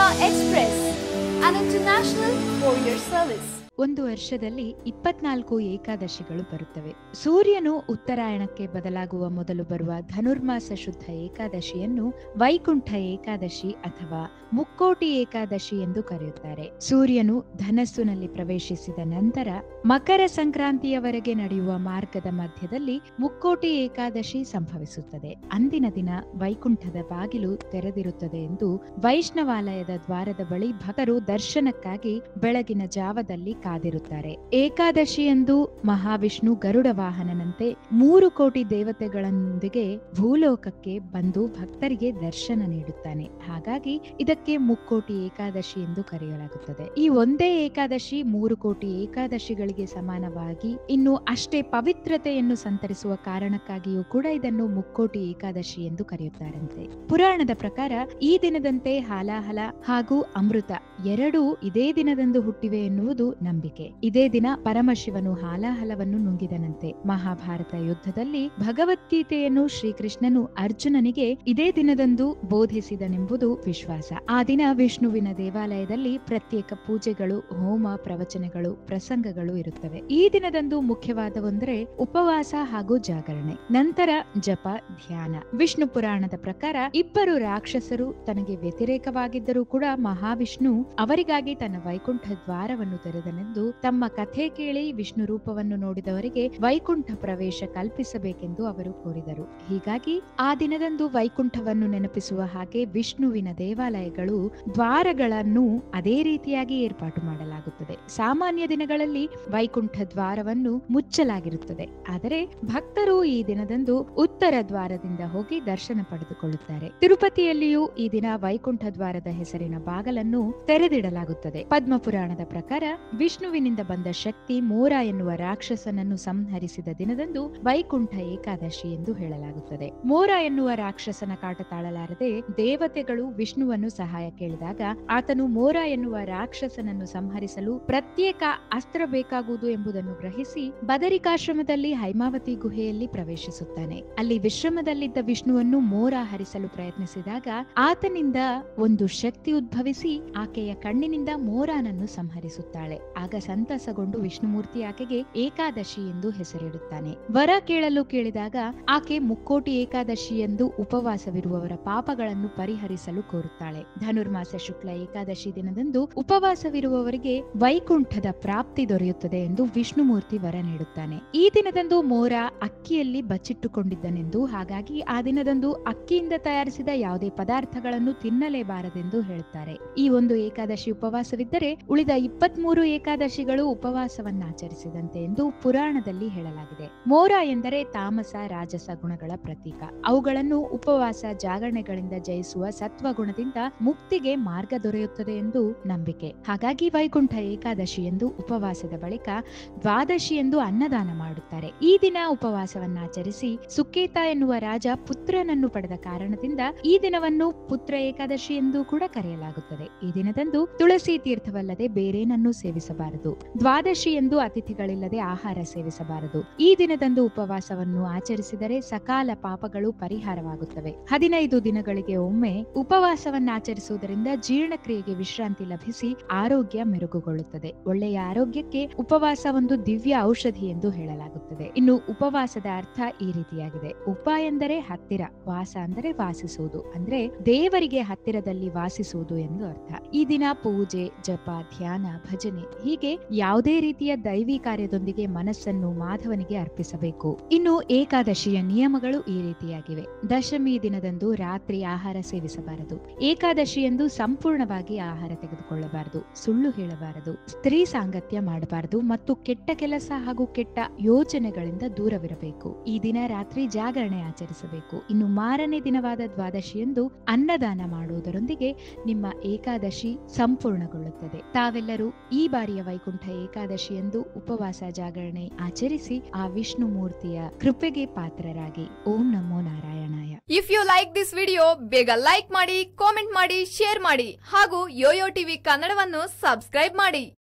Express, an international courier service. ಒಂದು ವರ್ಷದಲ್ಲಿ ಇಪ್ಪತ್ನಾಲ್ಕು ಏಕಾದಶಿಗಳು ಬರುತ್ತವೆ ಸೂರ್ಯನು ಉತ್ತರಾಯಣಕ್ಕೆ ಬದಲಾಗುವ ಮೊದಲು ಬರುವ ಧನುರ್ಮಾಸ ಶುದ್ಧ ಏಕಾದಶಿಯನ್ನು ವೈಕುಂಠ ಏಕಾದಶಿ ಅಥವಾ ಮುಕ್ಕೋಟಿ ಏಕಾದಶಿ ಎಂದು ಕರೆಯುತ್ತಾರೆ ಸೂರ್ಯನು ಧನಸ್ಸುನಲ್ಲಿ ಪ್ರವೇಶಿಸಿದ ನಂತರ ಮಕರ ಸಂಕ್ರಾಂತಿಯವರೆಗೆ ನಡೆಯುವ ಮಾರ್ಗದ ಮಧ್ಯದಲ್ಲಿ ಮುಕ್ಕೋಟಿ ಏಕಾದಶಿ ಸಂಭವಿಸುತ್ತದೆ ಅಂದಿನ ದಿನ ವೈಕುಂಠದ ಬಾಗಿಲು ತೆರೆದಿರುತ್ತದೆ ಎಂದು ವೈಷ್ಣವಾಲಯದ ದ್ವಾರದ ಬಳಿ ಭಕ್ತರು ದರ್ಶನಕ್ಕಾಗಿ ಬೆಳಗಿನ ಜಾವದಲ್ಲಿ ಕಾದಿರುತ್ತಾರೆ ಏಕಾದಶಿಯಂದು ಮಹಾವಿಷ್ಣು ಗರುಡ ವಾಹನನಂತೆ ಮೂರು ಕೋಟಿ ದೇವತೆಗಳೊಂದಿಗೆ ಭೂಲೋಕಕ್ಕೆ ಬಂದು ಭಕ್ತರಿಗೆ ದರ್ಶನ ನೀಡುತ್ತಾನೆ ಹಾಗಾಗಿ ಇದಕ್ಕೆ ಮುಕ್ಕೋಟಿ ಏಕಾದಶಿ ಎಂದು ಕರೆಯಲಾಗುತ್ತದೆ ಈ ಒಂದೇ ಏಕಾದಶಿ ಮೂರು ಕೋಟಿ ಏಕಾದಶಿಗಳಿಗೆ ಸಮಾನವಾಗಿ ಇನ್ನು ಅಷ್ಟೇ ಪವಿತ್ರತೆಯನ್ನು ಸಂತರಿಸುವ ಕಾರಣಕ್ಕಾಗಿಯೂ ಕೂಡ ಇದನ್ನು ಮುಕ್ಕೋಟಿ ಏಕಾದಶಿ ಎಂದು ಕರೆಯುತ್ತಾರಂತೆ ಪುರಾಣದ ಪ್ರಕಾರ ಈ ದಿನದಂತೆ ಹಾಲಾಹಲ ಹಾಗೂ ಅಮೃತ ಎರಡೂ ಇದೇ ದಿನದಂದು ಹುಟ್ಟಿವೆ ಎನ್ನುವುದು ನಂಬಿಕೆ ಇದೇ ದಿನ ಪರಮಶಿವನು ಹಾಲಾಹಲವನ್ನು ನುಂಗಿದನಂತೆ ಮಹಾಭಾರತ ಯುದ್ಧದಲ್ಲಿ ಭಗವದ್ಗೀತೆಯನ್ನು ಶ್ರೀಕೃಷ್ಣನು ಅರ್ಜುನನಿಗೆ ಇದೇ ದಿನದಂದು ಬೋಧಿಸಿದನೆಂಬುದು ವಿಶ್ವಾಸ ಆ ದಿನ ವಿಷ್ಣುವಿನ ದೇವಾಲಯದಲ್ಲಿ ಪ್ರತ್ಯೇಕ ಪೂಜೆಗಳು ಹೋಮ ಪ್ರವಚನಗಳು ಪ್ರಸಂಗಗಳು ಇರುತ್ತವೆ ಈ ದಿನದಂದು ಮುಖ್ಯವಾದವಂದ್ರೆ ಉಪವಾಸ ಹಾಗೂ ಜಾಗರಣೆ ನಂತರ ಜಪ ಧ್ಯಾನ ವಿಷ್ಣು ಪುರಾಣದ ಪ್ರಕಾರ ಇಬ್ಬರು ರಾಕ್ಷಸರು ತನಗೆ ವ್ಯತಿರೇಕವಾಗಿದ್ದರೂ ಕೂಡ ಮಹಾವಿಷ್ಣು ಅವರಿಗಾಗಿ ತನ್ನ ವೈಕುಂಠ ದ್ವಾರವನ್ನು ತೆರೆದನೆಂದು ತಮ್ಮ ಕಥೆ ಕೇಳಿ ವಿಷ್ಣು ರೂಪವನ್ನು ನೋಡಿದವರಿಗೆ ವೈಕುಂಠ ಪ್ರವೇಶ ಕಲ್ಪಿಸಬೇಕೆಂದು ಅವರು ಕೋರಿದರು ಹೀಗಾಗಿ ಆ ದಿನದಂದು ವೈಕುಂಠವನ್ನು ನೆನಪಿಸುವ ಹಾಗೆ ವಿಷ್ಣುವಿನ ದೇವಾಲಯಗಳು ದ್ವಾರಗಳನ್ನು ಅದೇ ರೀತಿಯಾಗಿ ಏರ್ಪಾಟು ಮಾಡಲಾಗುತ್ತದೆ ಸಾಮಾನ್ಯ ದಿನಗಳಲ್ಲಿ ವೈಕುಂಠ ದ್ವಾರವನ್ನು ಮುಚ್ಚಲಾಗಿರುತ್ತದೆ ಆದರೆ ಭಕ್ತರು ಈ ದಿನದಂದು ಉತ್ತರ ದ್ವಾರದಿಂದ ಹೋಗಿ ದರ್ಶನ ಪಡೆದುಕೊಳ್ಳುತ್ತಾರೆ ತಿರುಪತಿಯಲ್ಲಿಯೂ ಈ ದಿನ ವೈಕುಂಠ ದ್ವಾರದ ಹೆಸರಿನ ಬಾಗಲನ್ನು ತೆರೆದಿಡಲಾಗುತ್ತದೆ ಪದ್ಮ ಪುರಾಣದ ಪ್ರಕಾರ ವಿಷ್ಣುವಿನಿಂದ ಬಂದ ಶಕ್ತಿ ಮೋರ ಎನ್ನುವ ರಾಕ್ಷಸನನ್ನು ಸಂಹರಿಸಿದ ದಿನದಂದು ವೈಕುಂಠ ಏಕಾದಶಿ ಎಂದು ಹೇಳಲಾಗುತ್ತದೆ ಮೋರ ಎನ್ನುವ ರಾಕ್ಷಸನ ಕಾಟ ತಾಳಲಾರದೆ ದೇವತೆಗಳು ವಿಷ್ಣುವನ್ನು ಸಹಾಯ ಕೇಳಿದಾಗ ಆತನು ಮೋರ ಎನ್ನುವ ರಾಕ್ಷಸನನ್ನು ಸಂಹರಿಸಲು ಪ್ರತ್ಯೇಕ ಅಸ್ತ್ರ ಬೇಕಾಗುವುದು ಎಂಬುದನ್ನು ಗ್ರಹಿಸಿ ಬದರಿಕಾಶ್ರಮದಲ್ಲಿ ಹೈಮಾವತಿ ಗುಹೆಯಲ್ಲಿ ಪ್ರವೇಶಿಸುತ್ತಾನೆ ಅಲ್ಲಿ ವಿಶ್ರಮದಲ್ಲಿದ್ದ ವಿಷ್ಣುವನ್ನು ಮೋರ ಹರಿಸಲು ಪ್ರಯತ್ನಿಸಿದಾಗ ಆತನಿಂದ ಒಂದು ಶಕ್ತಿ ಉದ್ಭವಿಸಿ ಆಕೆಯ ಕಣ್ಣಿನಿಂದ ಮೋರಾನನ್ನು ಸಂಹರಿಸುತ್ತಾಳೆ ಆಗ ಸಂತಸಗೊಂಡು ವಿಷ್ಣುಮೂರ್ತಿ ಆಕೆಗೆ ಏಕಾದಶಿ ಎಂದು ಹೆಸರಿಡುತ್ತಾನೆ ವರ ಕೇಳಲು ಕೇಳಿದಾಗ ಆಕೆ ಮುಕ್ಕೋಟಿ ಏಕಾದಶಿ ಎಂದು ಉಪವಾಸವಿರುವವರ ಪಾಪಗಳನ್ನು ಪರಿಹರಿಸಲು ಕೋರುತ್ತಾಳೆ ಧನುರ್ಮಾಸ ಶುಕ್ಲ ಏಕಾದಶಿ ದಿನದಂದು ಉಪವಾಸವಿರುವವರಿಗೆ ವೈಕುಂಠದ ಪ್ರಾಪ್ತಿ ದೊರೆಯುತ್ತದೆ ಎಂದು ವಿಷ್ಣುಮೂರ್ತಿ ವರ ನೀಡುತ್ತಾನೆ ಈ ದಿನದಂದು ಮೋರ ಅಕ್ಕಿಯಲ್ಲಿ ಬಚ್ಚಿಟ್ಟುಕೊಂಡಿದ್ದನೆಂದು ಹಾಗಾಗಿ ಆ ದಿನದಂದು ಅಕ್ಕಿಯಿಂದ ತಯಾರಿಸಿದ ಯಾವುದೇ ಪದಾರ್ಥಗಳನ್ನು ತಿನ್ನಲೇಬಾರದೆಂದು ಹೇಳುತ್ತಾರೆ ಈ ಒಂದು ಏಕಾದಶಿ ಉಪವಾಸವಿದ್ದರೆ ಉಳಿದ ಇಪ್ಪತ್ಮೂರು ಏಕಾದಶಿಗಳು ಉಪವಾಸವನ್ನಾಚರಿಸಿದಂತೆ ಎಂದು ಪುರಾಣದಲ್ಲಿ ಹೇಳಲಾಗಿದೆ ಮೋರ ಎಂದರೆ ತಾಮಸ ರಾಜಸ ಗುಣಗಳ ಪ್ರತೀಕ ಅವುಗಳನ್ನು ಉಪವಾಸ ಜಾಗರಣೆಗಳಿಂದ ಜಯಿಸುವ ಸತ್ವ ಗುಣದಿಂದ ಮುಕ್ತಿಗೆ ಮಾರ್ಗ ದೊರೆಯುತ್ತದೆ ಎಂದು ನಂಬಿಕೆ ಹಾಗಾಗಿ ವೈಕುಂಠ ಏಕಾದಶಿ ಎಂದು ಉಪವಾಸದ ಬಳಿಕ ದ್ವಾದಶಿ ಎಂದು ಅನ್ನದಾನ ಮಾಡುತ್ತಾರೆ ಈ ದಿನ ಉಪವಾಸವನ್ನಾಚರಿಸಿ ಸುಕೇತ ಎನ್ನುವ ರಾಜ ಪುತ್ರನನ್ನು ಪಡೆದ ಕಾರಣದಿಂದ ಈ ದಿನವನ್ನು ಪುತ್ರ ಏಕಾದಶಿ ಎಂದು ಕೂಡ ಕರೆಯಲಾಗುತ್ತದೆ ಈ ದಿನದಂದು ತುಳಸಿ ತೀರ್ಥವಲ್ಲದೆ ಬೇರೇನನ್ನೂ ಸೇವಿಸಬಾರದು ದ್ವಾದಶಿ ಎಂದು ಅತಿಥಿಗಳಿಲ್ಲದೆ ಆಹಾರ ಸೇವಿಸಬಾರದು ಈ ದಿನದಂದು ಉಪವಾಸವನ್ನು ಆಚರಿಸಿದರೆ ಸಕಾಲ ಪಾಪಗಳು ಪರಿಹಾರವಾಗುತ್ತವೆ ಹದಿನೈದು ದಿನಗಳಿಗೆ ಒಮ್ಮೆ ಉಪವಾಸವನ್ನಾಚರಿಸುವುದರಿಂದ ಜೀರ್ಣಕ್ರಿಯೆಗೆ ವಿಶ್ರಾಂತಿ ಲಭಿಸಿ ಆರೋಗ್ಯ ಮೆರುಗುಗೊಳ್ಳುತ್ತದೆ ಒಳ್ಳೆಯ ಆರೋಗ್ಯಕ್ಕೆ ಉಪವಾಸ ಒಂದು ದಿವ್ಯ ಔಷಧಿ ಎಂದು ಹೇಳಲಾಗುತ್ತದೆ ಇನ್ನು ಉಪವಾಸದ ಅರ್ಥ ಈ ರೀತಿಯಾಗಿದೆ ಉಪ ಎಂದರೆ ಹತ್ತಿರ ವಾಸ ಅಂದರೆ ವಾಸಿಸುವುದು ಅಂದ್ರೆ ದೇವರಿಗೆ ಹತ್ತಿರದಲ್ಲಿ ವಾಸಿಸುವುದು ಎಂದು ಅರ್ಥ ಈ ದಿನ ಪೂಜೆ ಜಪ ಧ್ಯಾನ ಭಜನೆ ಹೀಗೆ ಯಾವುದೇ ರೀತಿಯ ದೈವಿ ಕಾರ್ಯದೊಂದಿಗೆ ಮನಸ್ಸನ್ನು ಮಾಧವನಿಗೆ ಅರ್ಪಿಸಬೇಕು ಇನ್ನು ಏಕಾದಶಿಯ ನಿಯಮಗಳು ಈ ರೀತಿಯಾಗಿವೆ ದಶಮಿ ದಿನದಂದು ರಾತ್ರಿ ಆಹಾರ ಸೇವಿಸಬಾರದು ಏಕಾದಶಿಯಂದು ಸಂಪೂರ್ಣವಾಗಿ ಆಹಾರ ತೆಗೆದುಕೊಳ್ಳಬಾರದು ಸುಳ್ಳು ಹೇಳಬಾರದು ಸ್ತ್ರೀ ಸಾಂಗತ್ಯ ಮಾಡಬಾರದು ಮತ್ತು ಕೆಟ್ಟ ಕೆಲಸ ಹಾಗೂ ಕೆಟ್ಟ ಯೋಚನೆಗಳಿಂದ ದೂರವಿರಬೇಕು ಈ ದಿನ ರಾತ್ರಿ ಜಾಗರಣೆ ಆಚರಿಸಬೇಕು ಇನ್ನು ಮಾರನೇ ದಿನವಾದ ದ್ವಾದಶಿಯಂದು ಅನ್ನದಾನ ಮಾಡುವುದರೊಂದಿಗೆ ನಿಮ್ಮ ಏಕಾದಶಿ ಸಂಪೂರ್ಣಗೊಳ್ಳುತ್ತದೆ ತಾವೆಲ್ಲರೂ ಈ ಬಾರಿಯ ವೈಕುಂಠ ಏಕಾದಶಿಯಂದು ಉಪವಾಸ ಜಾಗರಣೆ ಆಚರಿಸಿ ಆ ವಿಷ್ಣು ಮೂರ್ತಿಯ ಕೃಪೆಗೆ ಪಾತ್ರರಾಗಿ ಓಂ ನಮೋ ನಾರಾಯಣಾಯ if you like this video ಬೇಗ ಲೈಕ್ ಮಾಡಿ ಕಾಮೆಂಟ್ ಮಾಡಿ ಶೇರ್ ಮಾಡಿ ಹಾಗೂ ಯೋಯೋ ಟಿವಿ ಕನ್ನಡವನ್ನು ಸಬ್ಸ್ಕ್ರೈಬ್ ಮಾಡಿ